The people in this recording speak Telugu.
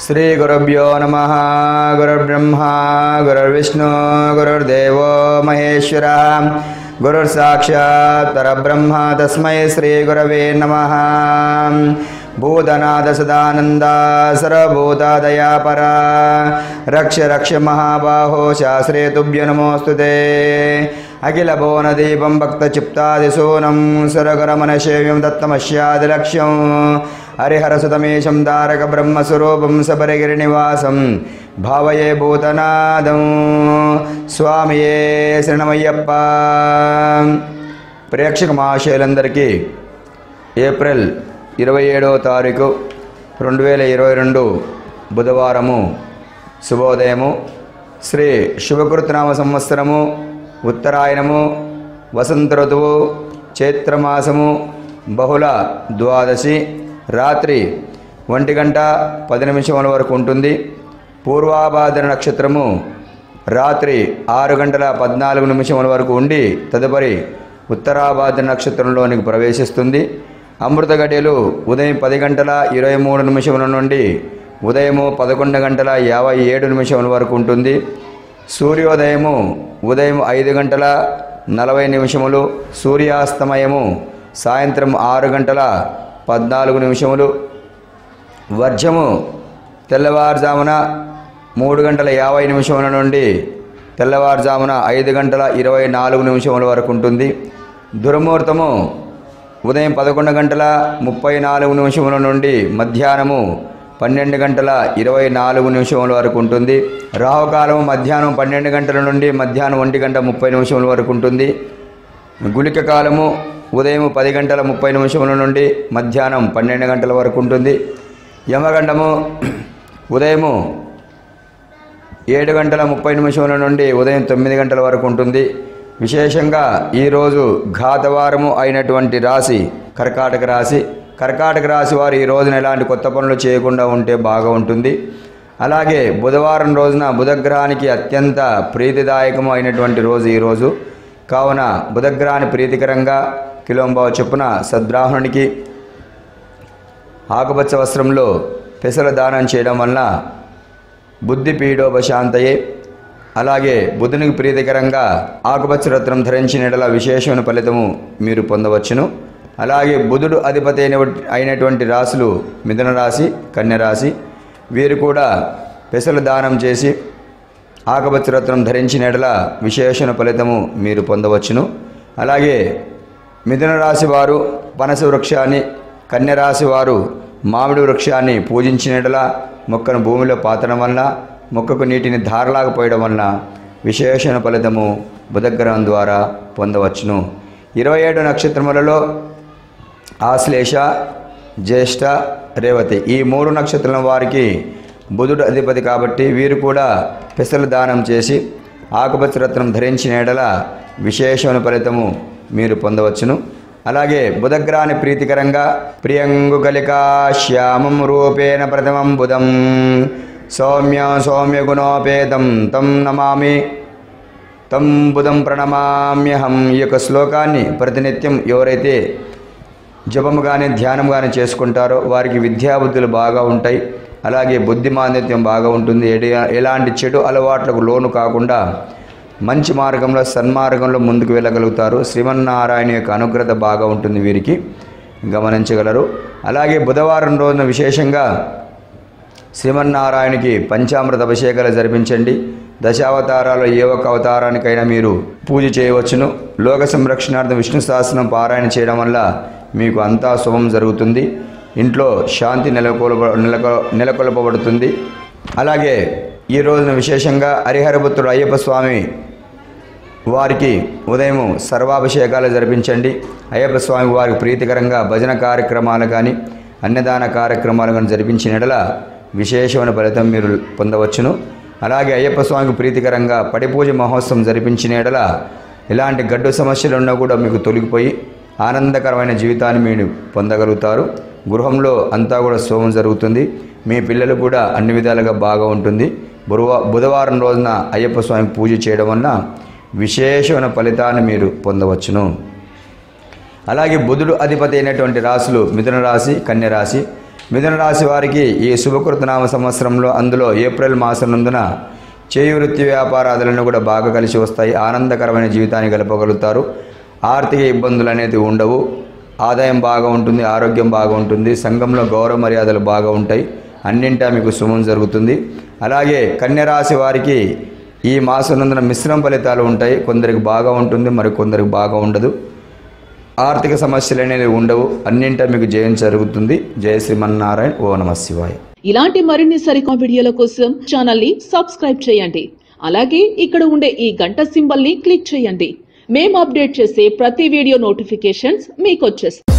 శ్రీగురుభ్యో నమ గురుర్బ్రహ్మా గురుర్విష్ణు గురుర్దేవో మహేశ్వర గురుర్సాక్షాత్ పరబ్రహ్మ తస్మై శ్రీగురవే నమ భూతనాథ సదానంద సర్వభూతాదయాపరా రక్ష రక్ష మహాబాహో శాస్త్రే తుభ్య నమోస్తుతే అఖిల భువనదీపం భక్తచిత్తాదిశూనం సురగరమనశేవ్యం దత్తమశ్యాదిలక్ష్యం హరిహరసుతమేశం తారక బ్రహ్మస్వరూపం సబరిగిరినివాసం భావయే భూతనాదం స్వామియే శరణమయ్యప్ప ప్రేక్షక మహాశయులందరికీ ఏప్రిల్ ఇరవై ఏడవ తారీఖు రెండు వేల ఇరవై రెండు బుధవారము శుభోదయము శ్రీ శుభకృతనామ సంవత్సరము ఉత్తరాయణము వసంత ఋతువు చైత్రమాసము బహుళ ద్వాదశి రాత్రి ఒంటి గంట పది నిమిషముల వరకు ఉంటుంది పూర్వాభాద్ర నక్షత్రము రాత్రి ఆరు గంటల పద్నాలుగు నిమిషముల వరకు ఉండి తదుపరి ఉత్తరాభాద్ర నక్షత్రంలోనికి ప్రవేశిస్తుంది అమృత గడియలు ఉదయం పది గంటల ఇరవై మూడు నిమిషముల నుండి ఉదయము పదకొండు గంటల యాభై ఏడు నిమిషముల వరకు ఉంటుంది సూర్యోదయము ఉదయం ఐదు గంటల నలభై నిమిషములు సూర్యాస్తమయము సాయంత్రం ఆరు గంటల పద్నాలుగు నిమిషములు వర్జము తెల్లవారుజామున మూడు గంటల యాభై నిమిషముల నుండి తెల్లవారుజామున ఐదు గంటల ఇరవై నాలుగు నిమిషముల వరకు ఉంటుంది దుర్ముహూర్తము ఉదయం పదకొండు గంటల ముప్పై నాలుగు నిమిషముల నుండి మధ్యాహ్నము పన్నెండు గంటల ఇరవై నాలుగు నిమిషముల వరకు ఉంటుంది రాహుకాలం మధ్యాహ్నం పన్నెండు గంటల నుండి మధ్యాహ్నం ఒంటి గంట ముప్పై నిమిషముల వరకు ఉంటుంది గుళిక కాలము ఉదయం పది గంటల ముప్పై నిమిషముల నుండి మధ్యాహ్నం పన్నెండు గంటల వరకు ఉంటుంది యమగండము ఉదయము ఏడు గంటల ముప్పై నిమిషముల నుండి ఉదయం తొమ్మిది గంటల వరకు ఉంటుంది విశేషంగా ఈరోజు ఘాతవారము అయినటువంటి రాశి కర్కాటక రాశి కర్కాటక రాశి వారు ఈ రోజున ఎలాంటి కొత్త పనులు చేయకుండా ఉంటే బాగా ఉంటుంది అలాగే బుధవారం రోజున బుధగ్రహానికి అత్యంత ప్రీతిదాయకము అయినటువంటి రోజు ఈరోజు కావున బుధగ్రహాన్ని ప్రీతికరంగా కిలోంబావు చొప్పున సద్బ్రాహ్మణునికి ఆకుపచ్చ వస్త్రంలో పెసల దానం చేయడం వలన బుద్ధి పీడోపశాంతయే అలాగే బుధునికి ప్రీతికరంగా ఆకుపచ్చ రత్నం ధరించిన ఎడల విశేషమైన ఫలితము మీరు పొందవచ్చును అలాగే బుధుడు అధిపతి అయిన అయినటువంటి రాశులు మిథున రాశి కన్య రాశి వీరు కూడా పెసలు దానం చేసి ఆకుపచ్చ రత్నం ధరించిన ఎడల విశేషణ ఫలితము మీరు పొందవచ్చును అలాగే మిథున రాశి వారు పనస వృక్షాన్ని కన్య రాశి వారు మామిడి వృక్షాన్ని పూజించిన ఎడల మొక్కను భూమిలో పాతడం వలన మొక్కకు నీటిని ధారలాగా పోయడం వలన విశేషణ ఫలితము బుధగ్రహం ద్వారా పొందవచ్చును ఇరవై ఏడు నక్షత్రములలో ఆశ్లేష జ్యేష్ఠ రేవతి ఈ మూడు నక్షత్రాల వారికి బుధుడు అధిపతి కాబట్టి వీరు కూడా పెసలు దానం చేసి ఆకుపచ్చ రత్నం ధరించిన ఎడల విశేషమైన ఫలితము మీరు పొందవచ్చును అలాగే బుధగ్రహాన్ని ప్రీతికరంగా ప్రియంగు కలికా శ్యామం రూపేణ ప్రథమం బుధం సౌమ్య సౌమ్య గుణోపేతం తం నమామి తం బుధం ప్రణమామ్యహం ఈ యొక్క శ్లోకాన్ని ప్రతినిత్యం ఎవరైతే జపము కానీ ధ్యానం కానీ చేసుకుంటారో వారికి విద్యాబుద్ధులు బాగా ఉంటాయి అలాగే బుద్ధి మాంద్యత్యం బాగా ఉంటుంది ఎడి- ఎలాంటి చెడు అలవాట్లకు లోను కాకుండా మంచి మార్గంలో సన్మార్గంలో ముందుకు వెళ్ళగలుగుతారు శ్రీమన్నారాయణ యొక్క అనుగ్రత బాగా ఉంటుంది వీరికి గమనించగలరు అలాగే బుధవారం రోజున విశేషంగా శ్రీమన్నారాయణకి పంచామృత అభిషేకాలు జరిపించండి దశావతారాలు ఏ ఒక్క అవతారానికైనా మీరు పూజ చేయవచ్చును లోక సంరక్షణార్థం విష్ణు సహస్రం పారాయణ చేయడం వల్ల మీకు అంతా శుభం జరుగుతుంది ఇంట్లో శాంతి నెలకొల్ప నెలకొ నెలకొల్పబడుతుంది అలాగే ఈ రోజున విశేషంగా హరిహరపుత్రుడు అయ్యప్ప స్వామి వారికి ఉదయం సర్వాభిషేకాలు జరిపించండి అయ్యప్ప స్వామి వారికి ప్రీతికరంగా భజన కార్యక్రమాలు కానీ అన్నదాన కార్యక్రమాలు కానీ జరిపించిన ఎడల విశేషమైన ఫలితం మీరు పొందవచ్చును అలాగే అయ్యప్ప స్వామికి ప్రీతికరంగా పడిపూజ మహోత్సవం జరిపించిన ఎడల ఎలాంటి గడ్డు సమస్యలు ఉన్నా కూడా మీకు తొలగిపోయి ఆనందకరమైన జీవితాన్ని మీరు పొందగలుగుతారు గృహంలో అంతా కూడా శోభం జరుగుతుంది మీ పిల్లలు కూడా అన్ని విధాలుగా బాగా ఉంటుంది బుధవా బుధవారం రోజున అయ్యప్ప స్వామి పూజ చేయడం వలన విశేషమైన ఫలితాన్ని మీరు పొందవచ్చును అలాగే బుధుడు అధిపతి అయినటువంటి రాశులు మిథున రాశి కన్య రాశి మిథున రాశి వారికి ఈ శుభకృతనామ సంవత్సరంలో అందులో ఏప్రిల్ మాసం నందున చేయి వృత్తి వ్యాపారాదులను కూడా బాగా కలిసి వస్తాయి ఆనందకరమైన జీవితాన్ని గడపగలుగుతారు ఆర్థిక ఇబ్బందులు అనేది ఉండవు ఆదాయం బాగా ఉంటుంది ఆరోగ్యం బాగా ఉంటుంది సంఘంలో గౌరవ మర్యాదలు బాగా ఉంటాయి అన్నింటా మీకు శుభం జరుగుతుంది అలాగే కన్యరాశి వారికి ఈ మాసం నందున మిశ్రమ ఫలితాలు ఉంటాయి కొందరికి బాగా ఉంటుంది మరి కొందరికి బాగా ఉండదు ఆర్థిక సమస్యలు అనేవి ఉండవు అన్నింటా మీకు జయం జరుగుతుంది జయ శ్రీమన్నారాయణ ఓ నమ శివాయ ఇలాంటి మరిన్ని సరికొత్త వీడియోల కోసం ఛానల్ ని సబ్స్క్రైబ్ చేయండి అలాగే ఇక్కడ ఉండే ఈ గంట సింబల్ ని క్లిక్ చేయండి మేము అప్డేట్ చేసే ప్రతి వీడియో నోటిఫికేషన్స్ మీకు వచ్చేస్తాయి